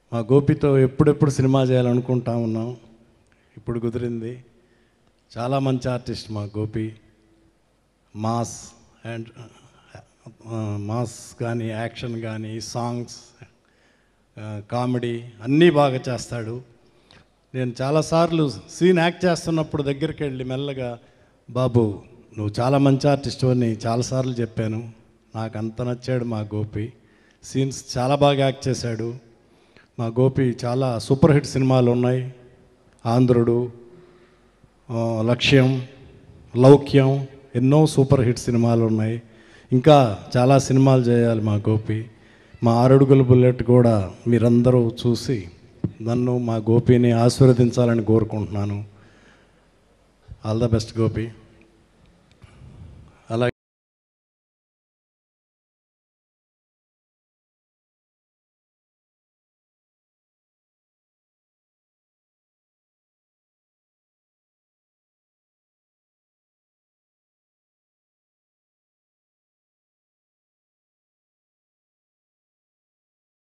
మా గోపితో ఎప్పుడెప్పుడు సినిమా చేయాలనుకుంటా ఉన్నాం ఇప్పుడు కుదిరింది చాలా మంచి ఆర్టిస్ట్ మా గోపి మాస్ అండ్ మాస్ కానీ యాక్షన్ కానీ సాంగ్స్ కామెడీ అన్నీ బాగా చేస్తాడు నేను చాలాసార్లు సీన్ యాక్ట్ చేస్తున్నప్పుడు దగ్గరికి వెళ్ళి మెల్లగా బాబు నువ్వు చాలా మంచి ఆర్టిస్ట్ అని చాలాసార్లు చెప్పాను నాకు అంత నచ్చాడు మా గోపి సీన్స్ చాలా బాగా యాక్ట్ చేశాడు మా గోపి చాలా సూపర్ హిట్ సినిమాలు ఉన్నాయి ఆంధ్రుడు ఆ, లక్ష్యం లౌక్యం ఎన్నో సూపర్ హిట్ సినిమాలు ఉన్నాయి ఇంకా చాలా సినిమాలు చేయాలి మా గోపి మా ఆరడుగుల బుల్లెట్ కూడా మీరందరూ చూసి నన్ను మా గోపిని ఆశీర్వదించాలని కోరుకుంటున్నాను ఆల్ ద బెస్ట్ గోపి